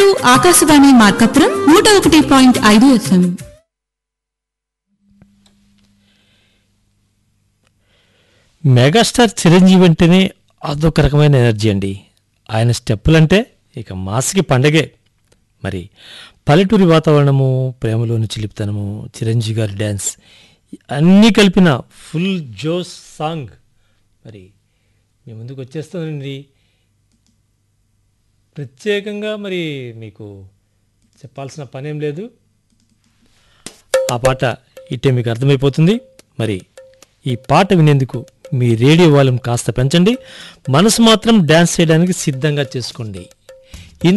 ఆకాశవాణి మార్కపురం నూట ఒకటి పాయింట్ ఐదు ఎఫ్ఎం మెగాస్టార్ చిరంజీవి అంటేనే అదొక రకమైన ఎనర్జీ అండి ఆయన స్టెప్పులంటే ఇక మాస్కి పండగే మరి పల్లెటూరి వాతావరణము ప్రేమలోని చిలిపితనము చిరంజీవి గారి డ్యాన్స్ అన్నీ కలిపిన ఫుల్ జోస్ సాంగ్ మరి మీ ముందుకు వచ్చేస్తుందండి ప్రత్యేకంగా మరి మీకు చెప్పాల్సిన పనేం లేదు ఆ పాట ఇట్టే మీకు అర్థమైపోతుంది మరి ఈ పాట వినేందుకు మీ రేడియో వాల్యూమ్ కాస్త పెంచండి మనసు మాత్రం డ్యాన్స్ చేయడానికి సిద్ధంగా చేసుకోండి